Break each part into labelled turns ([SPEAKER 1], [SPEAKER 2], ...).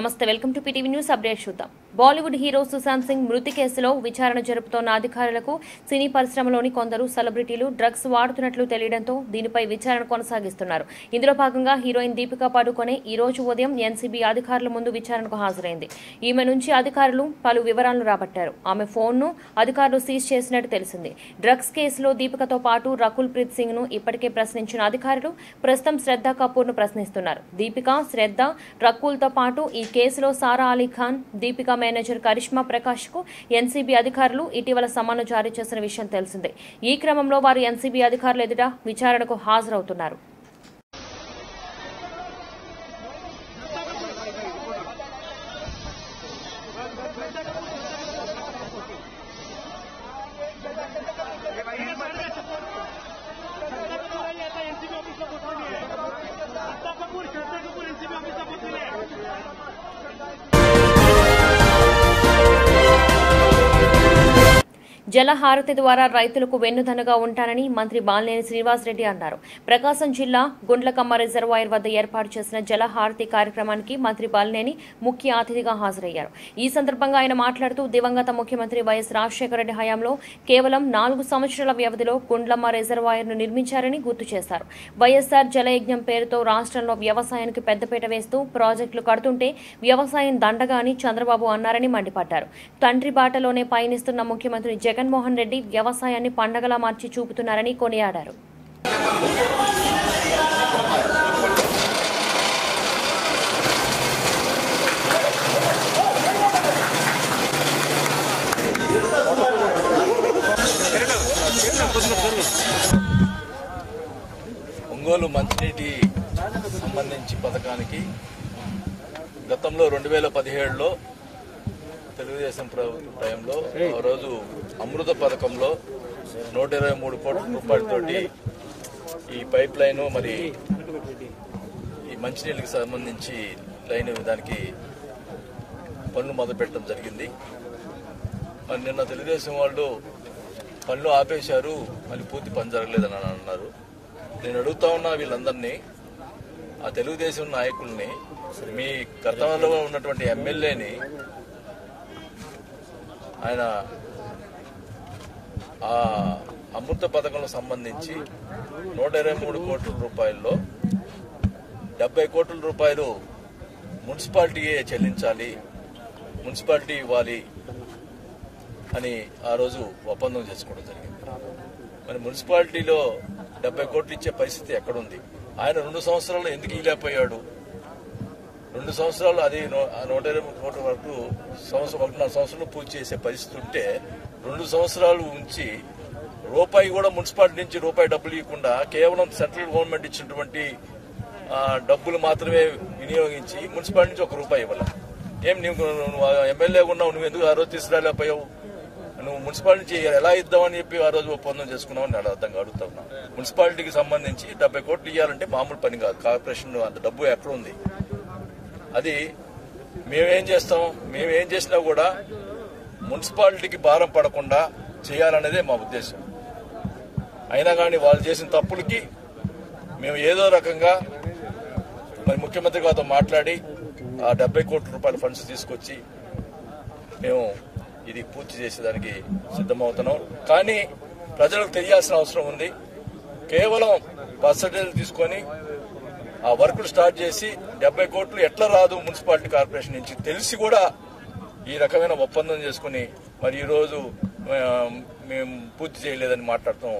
[SPEAKER 1] నమస్తే welcome to PTV news update చూద్దాం Bollywood hero Sushant Singh మృతి కేసులో విచారణ జరుపుతోన్న అధికారులకు సినీ పరిశ్రమలోని కొందరు సెలబ్రిటీలు డ్రగ్స్ వాడుతున్నట్లు తెలియడంతో దీనిపై విచారణ కొనసాగిస్తున్నారు ఇందులో భాగంగా హీరోయిన్ దీపికా పాడుకొనే ఈ రోజు ఉదయం ఎన్సీబీ అధికారుల ముందు విచారణకు హాజరైంది ఈమె నుంచి అధికారులు పలు వివరాలను రాబట్టారు ఆమె ఫోన్ను అధికారులు సీజ్ చేసినట్టు తెలిసింది డ్రగ్స్ కేసులో దీపికతో పాటు రకుల్ ప్రీత్ సింగ్ ను ఇప్పటికే ప్రశ్నించిన అధికారులు ప్రస్తుతం శ్రద్ధ కపూర్ ను ప్రశ్నిస్తున్నారు దీపిక శ్రద్ధ రకుల్తో పాటు ఈ కేసులో సారా అలీ ఖాన్ దీపిక మేనేజర్ కరిష్మా ప్రకాష్ కు ఎన్సీబీ అధికారులు ఇటీవల సమన్లు జారీ చేసిన విషయం తెలిసిందే ఈ క్రమంలో వారు ఎన్సీబీ అధికారులు ఎదుట విచారణకు హాజరవుతున్నారు
[SPEAKER 2] एनसीबी ऑफिसला पोहोचलेली आहे श्रद्धा कपूर श्रद्धा कपूर एनसीबी ऑफिसला पोहोचलेली आहे
[SPEAKER 1] జలహారతి ద్వారా రైతులకు వెన్నుదన్నుగా ఉంటానని మంత్రి బాలినేని శ్రీనివాసరెడ్డి అన్నారు ప్రకాశం జిల్లా గుండ్లకమ్మ రిజర్వాయర్ వద్ద ఏర్పాటు చేసిన జలహారతి కార్యక్రమానికి మంత్రి బాలినేని ముఖ్య అతిథిగా హాజరయ్యారు ఈ సందర్భంగా ఆయన మాట్లాడుతూ దివంగత ముఖ్యమంత్రి వైఎస్ రాజశేఖర రెడ్డి హయాంలో కేవలం నాలుగు సంవత్సరాల వ్యవధిలో గుండ్లమ్మ రిజర్వాయర్ను నిర్మించారని గుర్తు చేశారు వైఎస్ఆర్ జలయజ్ఞం పేరుతో రాష్ట్రంలో వ్యవసాయానికి పెద్దపీట వేస్తూ ప్రాజెక్టులు కడుతుంటే వ్యవసాయం దండగా అని చంద్రబాబు అన్నారని మండిపడ్డారు తండ్రి బాటలోనే పయనిస్తున్న ముఖ్యమంత్రి జగన్మోహన్ రెడ్డి వ్యవసాయాన్ని పండగలా మార్చి చూపుతున్నారని కొనియాడారు
[SPEAKER 3] ఒంగోలు మంచినీటి సంబంధించి పథకానికి గతంలో రెండు వేల పదిహేడులో తెలుగుదేశం ప్రభుత్వం టైంలో ఆ రోజు అమృత పథకంలో నూట ఇరవై మూడు కోట్ల రూపాయలతోటి ఈ పైప్ లైన్ మరి ఈ మంచినీళ్ళకి సంబంధించి లైన్ దానికి పనులు మొదలుపెట్టడం జరిగింది మరి నిన్న తెలుగుదేశం వాళ్ళు పనులు ఆపేశారు మళ్ళీ పూర్తి పని జరగలేదని అని అన్నారు నేను అడుగుతా ఉన్నా వీళ్ళందరినీ ఆ తెలుగుదేశం నాయకుల్ని మీ గతంలో ఉన్నటువంటి ఎమ్మెల్యేని ఆయన ఆ అమృత పథకంలో సంబంధించి నూట ఇరవై మూడు కోట్ల రూపాయల్లో డెబ్బై కోట్ల రూపాయలు మున్సిపాలిటీయే చెల్లించాలి మున్సిపాలిటీ ఇవ్వాలి అని ఆ రోజు ఒప్పందం చేసుకోవడం జరిగింది మరి మున్సిపాలిటీలో డెబ్బై కోట్లు ఇచ్చే పరిస్థితి ఎక్కడుంది ఆయన రెండు సంవత్సరాలు ఎందుకు ఇవ్వలేకపోయాడు రెండు సంవత్సరాలు అది నూ- ఆ నూట ఇరవై కోట్ల వరకు సంవత్సరం ఒకటిన్నర సంవత్సరాలు పూర్తి చేసే పరిస్థితి ఉంటే రెండు సంవత్సరాలు ఉంచి రూపాయి కూడా మున్సిపాలిటీ నుంచి రూపాయి డబ్బులు ఇవ్వకుండా కేవలం సెంట్రల్ గవర్నమెంట్ ఇచ్చినటువంటి ఆ, డబ్బులు మాత్రమే వినియోగించి మున్సిపాలిటీ నుంచి ఒక రూపాయి ఇవ్వాలి ఏం నువ్వు నువ్వు ఎమ్మెల్యే ఉన్నావు నువ్వు ఎందుకు ఆ రోజు తీసుకురాలేకపోయావు నువ్వు మున్సిపాలిటీ నుంచి ఎలా ఇద్దామని చెప్పి ఆ రోజు ఒప్పందం చేసుకున్నావు అని నేను అర్థంగా అడుగుతా ఉన్నా మున్సిపాలిటీకి సంబంధించి డెబ్బై కోట్లు ఇవ్వాలంటే మామూలు పని కాదు కార్పొరేషన్ అంత డబ్బు ఎక్కడ ఉంది అది మేమేం చేస్తాం మేమేం చేసినా కూడా మున్సిపాలిటీకి భారం పడకుండా చేయాలనేదే మా ఉద్దేశం అయినా కానీ వాళ్ళు చేసిన తప్పులకి మేము ఏదో రకంగా మరి ముఖ్యమంత్రి గారితో మాట్లాడి ఆ డెబ్బై కోట్ల రూపాయల ఫండ్స్ తీసుకొచ్చి మేము ఇది పూర్తి చేసేదానికి సిద్ధమవుతున్నాం కానీ ప్రజలకు తెలియాల్సిన అవసరం ఉంది కేవలం పర్సంటేజ్ తీసుకొని ఆ వర్కులు స్టార్ట్ చేసి డెబ్బై కోట్లు ఎట్లా రాదు మున్సిపాలిటీ కార్పొరేషన్ నుంచి తెలిసి కూడా ఈ రకమైన ఒప్పందం చేసుకుని మరి ఈరోజు ఆ, మేము పూర్తి చేయలేదని మాట్లాడటం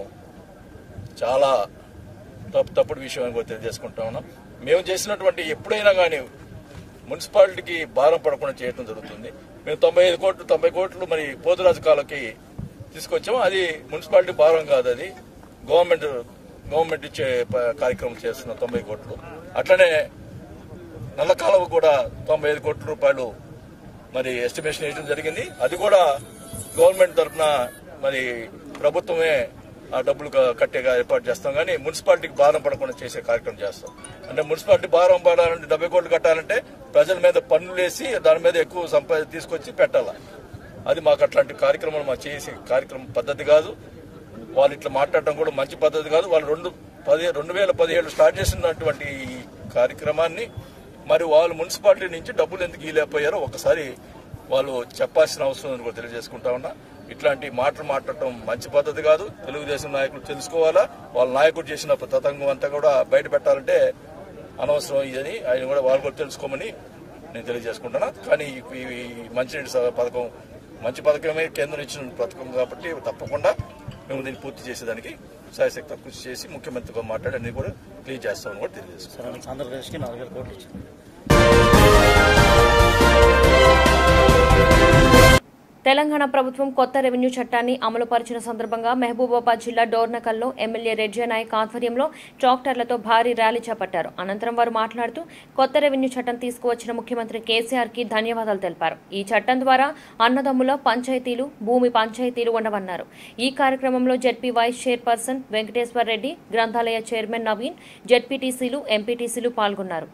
[SPEAKER 3] చాలా తప్పు తప్పుడు విషయం అని కూడా తెలియజేసుకుంటా ఉన్నాం మేము చేసినటువంటి ఎప్పుడైనా కానీ మున్సిపాలిటీకి భారం పడకుండా చేయడం జరుగుతుంది మేము తొంభై ఐదు కోట్లు తొంభై కోట్లు మరి పోతురాజు కాలకి తీసుకొచ్చాము అది మున్సిపాలిటీ భారం కాదు అది గవర్నమెంట్ గవర్నమెంట్ ఇచ్చే ప- కార్యక్రమం చేస్తున్న తొంభై కోట్లు అట్లనే నల్ల కాలువ కూడా తొంభై ఐదు కోట్ల రూపాయలు మరి ఎస్టిమేషన్ వేయడం జరిగింది అది కూడా గవర్నమెంట్ తరఫున మరి ప్రభుత్వమే ఆ డబ్బులు క- కట్టేగా ఏర్పాటు చేస్తాం కానీ మున్సిపాలిటీకి భారం పడకుండా చేసే కార్యక్రమం చేస్తాం అంటే మున్సిపాలిటీ భారం పడాలంటే డెబ్బై కోట్లు కట్టాలంటే ప్రజల మీద పన్నులు వేసి దాని మీద ఎక్కువ సంపా తీసుకొచ్చి పెట్టాలి అది మాకు అట్లాంటి కార్యక్రమాలు మాకు చేసే కార్యక్రమం పద్ధతి కాదు వాళ్ళు ఇట్లా మాట్లాడటం కూడా మంచి పద్ధతి కాదు వాళ్ళు రెండు పది రెండు వేల పదిహేడు స్టార్ట్ చేసినటువంటి ఈ కార్యక్రమాన్ని మరి వాళ్ళు మున్సిపాలిటీ నుంచి డబ్బులు ఎందుకు ఇవ్వలేకపోయారో ఒకసారి వాళ్ళు చెప్పాల్సిన అవసరం ఉందని కూడా తెలియజేసుకుంటా ఉన్నా ఇట్లాంటి మాటలు మాట్లాడటం మంచి పద్ధతి కాదు తెలుగుదేశం నాయకులు తెలుసుకోవాలా వాళ్ళ నాయకుడు చేసిన తతంగం అంతా కూడా బయట పెట్టాలంటే అనవసరం ఇదని ఆయన కూడా వాళ్ళు కూడా తెలుసుకోమని నేను తెలియజేసుకుంటున్నా కానీ ఈ- ఈ ఈ మంచినీటి స- పథకం మంచి పథకమే కేంద్రం ఇచ్చిన పథకం కాబట్టి తప్పకుండా మేము దీన్ని పూర్తి చేసేదానికి సాయశక్తి కృషి చేసి ముఖ్యమంత్రితో మాట్లాడి అన్ని కూడా క్లియర్ చేస్తామని కూడా తెలియజేస్తాం
[SPEAKER 4] సార్ ఆంధ్రప్రదేశ్కి నాలుగైదు కోట్లు ఇచ్చింది
[SPEAKER 1] తెలంగాణ ప్రభుత్వం కొత్త రెవెన్యూ చట్టాన్ని అమలు పరిచిన సందర్భంగా మహబూబాబాద్ జిల్లా డోర్నకల్లో ఎమ్మెల్యే రెడ్జా నాయక్ ఆధ్వర్యంలో ట్రాక్టర్లతో భారీ ర్యాలీ చేపట్టారు అనంతరం వారు మాట్లాడుతూ కొత్త రెవెన్యూ చట్టం తీసుకువచ్చిన ముఖ్యమంత్రి కేసీఆర్ కి ధన్యవాదాలు తెలిపారు ఈ చట్టం ద్వారా అన్నదమ్ముల పంచాయతీలు భూమి పంచాయతీలు ఉండవన్నారు ఈ కార్యక్రమంలో ZP vice chairperson Venkateshwar Reddy గ్రంథాలయ చైర్మన్ నవీన్ జెడ్పీటీసీలు ఎంపీటీసీలు పాల్గొన్నారు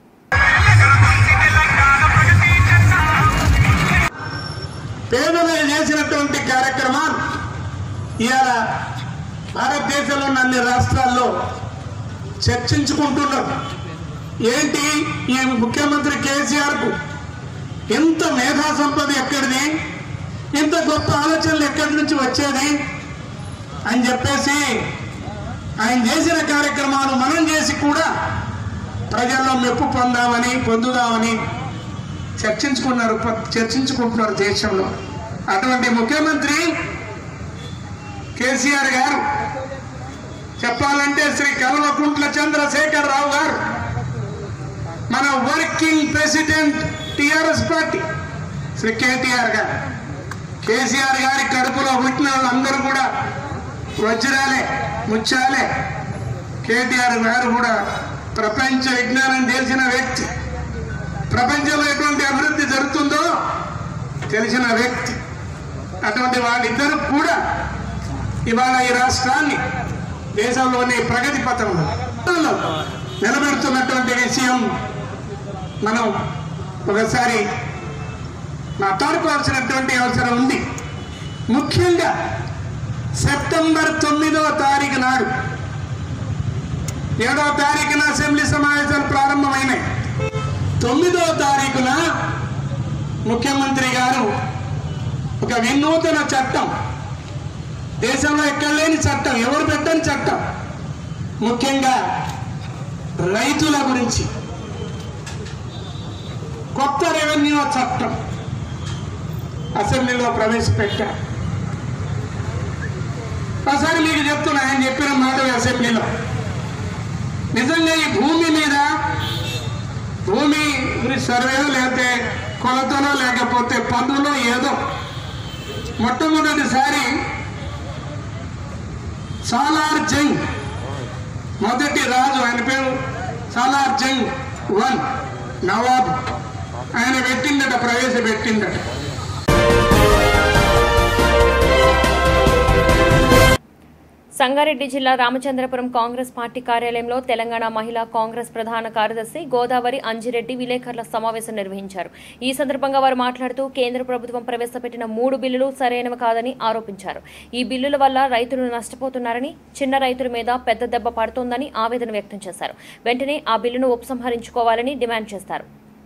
[SPEAKER 5] పేదలు చేసినటువంటి కార్యక్రమాలు ఇవాళ భారతదేశంలో ఉన్న అన్ని రాష్ట్రాల్లో చర్చించుకుంటున్నారు ఏంటి ఈ ముఖ్యమంత్రి కేసీఆర్కు ఎంత మేధా సంపద ఎక్కడిది ఇంత గొప్ప ఆలోచనలు ఎక్కడి నుంచి వచ్చేది అని చెప్పేసి ఆయన చేసిన కార్యక్రమాలు మనం చేసి కూడా ప్రజల్లో మెప్పు పొందామని పొందుదామని చర్చించుకున్నారు ప- చర్చించుకుంటున్నారు దేశంలో అటువంటి ముఖ్యమంత్రి కేసీఆర్ గారు చెప్పాలంటే శ్రీ కల్వకుంట్ల చంద్రశేఖర్ రావు గారు మన working president TRS party Shri KTR గారు కేసీఆర్ గారి కడుపులో పుట్టిన వాళ్ళందరూ కూడా వజ్రాలే ముత్యాలే కేటీఆర్ గారు కూడా ప్రపంచ విజ్ఞానం తెలిసిన వ్యక్తి ప్రపంచంలో ఎటువంటి అభివృద్ధి జరుగుతుందో తెలిసిన వ్యక్తి అటువంటి వాళ్ళిద్దరూ కూడా ఇవాళ ఈ రాష్ట్రాన్ని దేశంలోని ప్రగతి పథంలో నిలబెడుతున్నటువంటి విషయం మనం ఒకసారి మాట్లాడుకోవాల్సినటువంటి అవసరం ఉంది ముఖ్యంగా సెప్టెంబర్ తొమ్మిదవ తారీఖు నాడు ఏడవ తారీఖున అసెంబ్లీ సమావేశాలు ప్రారంభమైనాయి తొమ్మిదో తారీఖున ముఖ్యమంత్రి గారు ఒక వినూతన చట్టం దేశంలో ఎక్కడ లేని చట్టం ఎవరు పెట్టని చట్టం ముఖ్యంగా రైతుల గురించి కొత్త రెవెన్యూ చట్టం అసెంబ్లీలో ప్రవేశపెట్టారు ఒకసారి మీకు చెప్తున్నా ఆయన చెప్పిన మాట అసెంబ్లీలో నిజంగా ఈ భూమి మీద భూమి గురించి సర్వేలో లేకపోతే కొలతలో లేకపోతే పన్నులో ఏదో మొట్టమొదటిసారి సాలార్ జంగ్ మొదటి రాజు ఆయన పేరు సాలార్ జంగ్ వన్ నవాబ్ ఆయన పెట్టిందట ప్రవేశపెట్టిందట
[SPEAKER 1] సంగారెడ్డి జిల్లా రామచంద్రపురం కాంగ్రెస్ పార్టీ కార్యాలయంలో తెలంగాణ మహిళా కాంగ్రెస్ ప్రధాన కార్యదర్శి గోదావరి అంజిరెడ్డి విలేకరుల సమావేశం నిర్వహించారు ఈ సందర్భంగా వారు మాట్లాడుతూ కేంద్ర ప్రభుత్వం ప్రవేశపెట్టిన మూడు బిల్లులు సరైనవి కాదని ఆరోపించారు ఈ బిల్లుల వల్ల రైతులు నష్టపోతున్నారని చిన్న రైతుల మీద పెద్ద దెబ్బ పడుతోందని ఆవేదన వ్యక్తం చేశారు వెంటనే ఆ బిల్లును ఉపసంహరించుకోవాలని డిమాండ్ చేశారు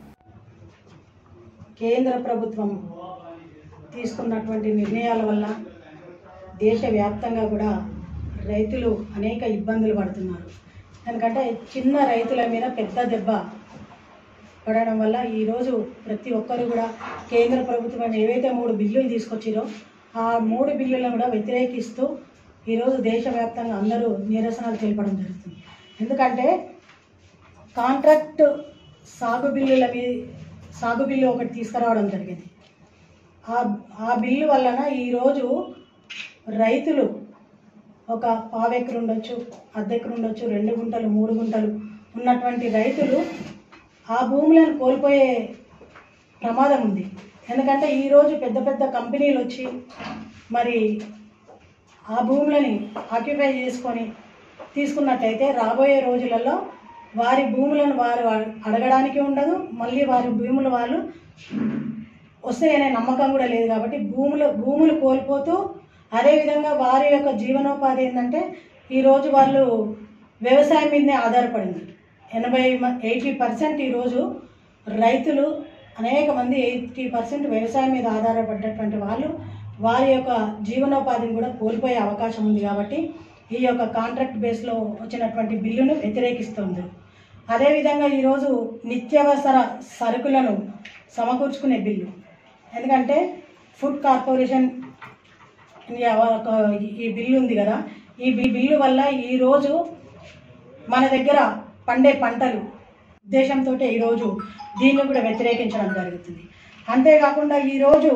[SPEAKER 6] కేంద్ర ప్రభుత్వం తీసుకున్నటువంటి నిర్ణయాల వల్ల దేశవ్యాప్తంగా కూడా రైతులు అనేక ఇబ్బందులు పడుతున్నారు ఎందుకంటే చిన్న రైతుల మీద పెద్ద దెబ్బ పడడం వల్ల ఈరోజు ప్రతి ఒక్కరు కూడా కేంద్ర ప్రభుత్వం ఏవైతే మూడు బిల్లులు తీసుకొచ్చిరో ఆ మూడు బిల్లులను కూడా వ్యతిరేకిస్తూ ఈరోజు దేశవ్యాప్తంగా అందరూ నిరసనలు తెలపడం జరుగుతుంది ఎందుకంటే కాంట్రాక్ట్ సాగు బిల్లుల మీద సాగు బిల్లు ఒకటి తీసుకురావడం జరిగింది ఆ ఆ బిల్లు వలన ఈరోజు రైతులు ఒక పావెకరు ఉండొచ్చు అద్దెకరు ఉండొచ్చు రెండు గుంటలు మూడు గుంటలు ఉన్నటువంటి రైతులు ఆ భూములను కోల్పోయే ప్రమాదం ఉంది ఎందుకంటే ఈరోజు పెద్ద పెద్ద కంపెనీలు వచ్చి మరి ఆ భూములని ఆక్యుపై చేసుకొని తీసుకున్నట్టయితే రాబోయే రోజులలో వారి భూములను వారు అడగడానికి ఉండదు మళ్ళీ వారి భూములు వాళ్ళు వస్తాయనే నమ్మకం కూడా లేదు కాబట్టి భూములు భూములు కోల్పోతూ అదేవిధంగా వారి యొక్క జీవనోపాధి ఏంటంటే ఈరోజు వాళ్ళు వ్యవసాయం మీదనే ఆధారపడింది ఎనభై ఎయిటీ పర్సెంట్ ఈరోజు రైతులు అనేక మంది ఎయిటీ పర్సెంట్ వ్యవసాయం మీద ఆధారపడ్డటువంటి వాళ్ళు వారి యొక్క జీవనోపాధిని కూడా కోల్పోయే అవకాశం ఉంది కాబట్టి ఈ యొక్క కాంట్రాక్ట్ బేస్లో వచ్చినటువంటి బిల్లును వ్యతిరేకిస్తుంది అదేవిధంగా ఈరోజు నిత్యావసర సరుకులను సమకూర్చుకునే బిల్లు ఎందుకంటే ఫుడ్ కార్పొరేషన్ ఈ ఒక- ఈ బిల్లు ఉంది కదా ఈ బి- బిల్లు వల్ల ఈరోజు మన దగ్గర పండే పంటలు ఉద్దేశంతో ఈరోజు దీన్ని కూడా వ్యతిరేకించడం జరుగుతుంది అంతేకాకుండా ఈరోజు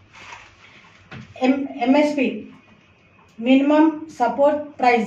[SPEAKER 6] M MSP minimum support price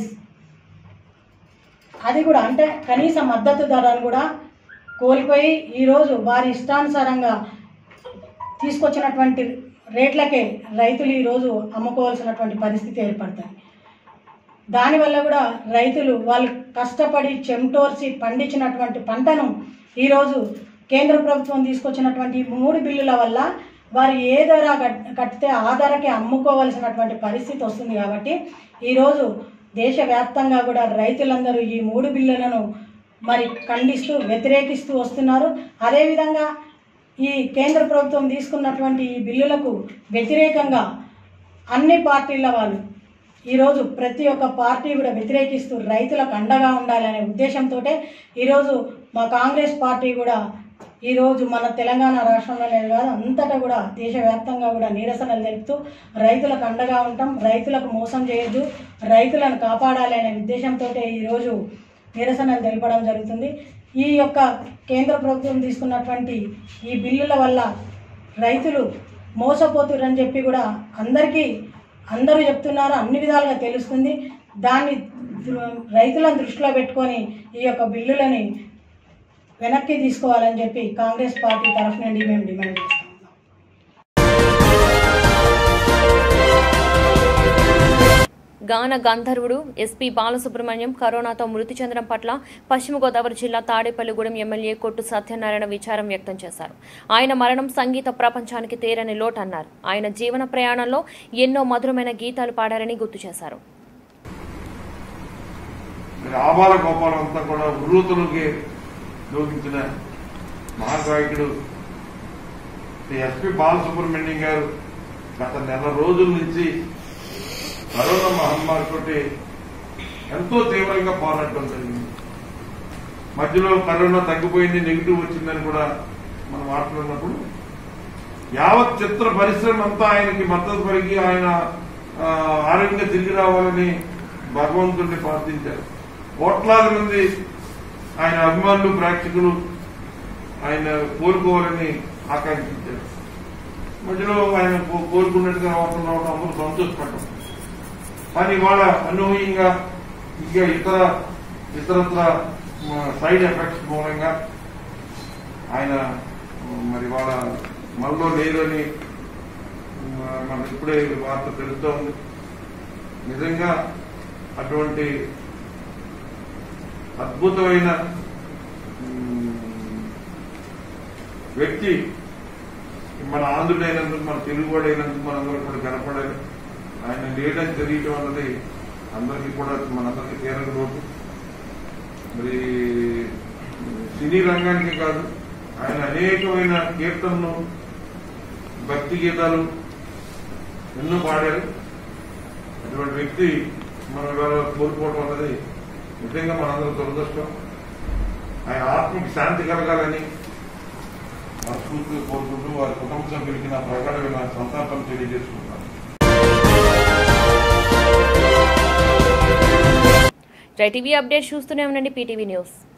[SPEAKER 6] అది కూడా అంటే కనీస మద్దతు ధరను కూడా కోల్పోయి ఈరోజు వారి ఇష్టానుసారంగా తీసుకొచ్చినటువంటి రేట్లకే రైతులు ఈరోజు అమ్ముకోవాల్సినటువంటి పరిస్థితి ఏర్పడుతుంది దానివల్ల కూడా రైతులు వాళ్ళు కష్టపడి చెమటోర్చి పండించినటువంటి పంటను ఈరోజు కేంద్ర ప్రభుత్వం తీసుకొచ్చినటువంటి ఈ మూడు బిల్లుల వల్ల వారు ఏ ధర కట్- కట్టితే ఆ ధరకే అమ్ముకోవాల్సినటువంటి పరిస్థితి వస్తుంది కాబట్టి ఈరోజు దేశవ్యాప్తంగా కూడా రైతులందరూ ఈ మూడు బిల్లులను మరి ఖండిస్తూ వ్యతిరేకిస్తూ వస్తున్నారు అదేవిధంగా ఈ కేంద్ర ప్రభుత్వం తీసుకున్నటువంటి ఈ బిల్లులకు వ్యతిరేకంగా అన్ని పార్టీల వాళ్ళు ఈరోజు ప్రతి ఒక్క పార్టీ కూడా వ్యతిరేకిస్తూ రైతులకు అండగా ఉండాలనే ఉద్దేశంతో ఈరోజు మా కాంగ్రెస్ పార్టీ కూడా ఈరోజు మన తెలంగాణ రాష్ట్రంలోనే కాదు అంతటా కూడా దేశవ్యాప్తంగా కూడా నిరసనలు తెలుపుతూ రైతులకు అండగా ఉంటాం రైతులకు మోసం చేయొద్దు రైతులను కాపాడాలి అనే ఉద్దేశంతో ఈరోజు నిరసనలు తెలపడం జరుగుతుంది ఈ యొక్క కేంద్ర ప్రభుత్వం తీసుకున్నటువంటి ఈ బిల్లుల వల్ల రైతులు మోసపోతురని చెప్పి కూడా అందరికీ అందరూ చెప్తున్నారు అన్ని విధాలుగా తెలుస్తుంది దాన్ని దృ- రైతులను దృష్టిలో పెట్టుకొని ఈ యొక్క బిల్లులని వెనక్కి తీసుకోవాలని చెప్పి కాంగ్రెస్ పార్టీ తరఫు నుండి మేము డిమాండ్ చేస్తాం
[SPEAKER 1] గాన గంధర్వుడు ఎస్పీ బాలసుబ్రహ్మణ్యం కరోనాతో మృతి చెందడం పట్ల పశ్చిమ గోదావరి జిల్లా తాడేపల్లిగూడెం ఎమ్మెల్యే కొట్టు సత్యనారాయణ విచారం వ్యక్తం చేశారు ఆయన మరణం సంగీత ప్రపంచానికి తీరని లోటు అన్నారు ఆయన జీవన ప్రయాణంలో ఎన్నో మధురమైన గీతాలు పాడారని గుర్తు చేశారు
[SPEAKER 4] మరి ఆబాల గోపాలం అంతా కూడా ఉర్రూతలోకి లోకించిన మహాగాయకుడు శ్రీ ఎస్పి బాలసుబ్రహ్మణ్యం గారు గత నెల రోజుల నుంచి కరోనా మహమ్మారి తోటి ఎంతో తీవ్రంగా పోరాటం జరిగింది మధ్యలో కరోనా తగ్గిపోయింది నెగిటివ్ వచ్చిందని కూడా మనం మాట్లాడినప్పుడు యావత్ చిత్ర పరిశ్రమ అంతా ఆయనకి మద్దతు పలికి ఆయన ఆ, ఆరోగ్యంగా తిరిగి రావాలని భగవంతుడిని ప్రార్థించారు కోట్లాది మంది ఆయన అభిమానులు ప్రేక్షకులు ఆయన కోరుకోవాలని ఆకాంక్షించారు మధ్యలో ఆయన కో- కోరుకున్నట్టుగా రావడం రావడం అందరూ సంతోషపడ్డాం కానీ వాళ్ళ అనూహ్యంగా ఇంకా ఇతర ఇతరత్ర సైడ్ ఎఫెక్ట్స్ మూలంగా ఆయన ఉమ్, మరి వాళ్ళ మనలో లేరు అని ఉమ్, మనకు ఇప్పుడే వార్త తెలుస్తూ ఉంది నిజంగా అటువంటి అద్భుతమైన ఉమ్, వ్యక్తి మన ఆంధ్రుడైనందుకు మన తెలుగువాడైనందుకు మనందరూ కూడా గనపడాలి ఆయన లేడని తెలియటం అన్నది అందరికీ కూడా మనందరికీ తీరని లోటు మరి సినీ రంగానికి కాదు ఆయన అనేకమైన కీర్తనలు భక్తి గీతాలు ఎన్నో పాడారు అటువంటి వ్యక్తి మనం ఇవాళ కోరుకోవడం అన్నది నిజంగా మనందరం దురదృష్టం ఆయన ఆత్మకి శాంతి కలగాలని మనస్ఫూర్తిగా కోరుకుంటూ వారి కుటుంబ సభ్యులకి నా ప్రగాఢమైన సంతాపం తెలియజేసుకుంటున్నాను
[SPEAKER 1] జై టీవీ అప్డేట్ చూస్తూనే ఉండండి పీటీవీ న్యూస్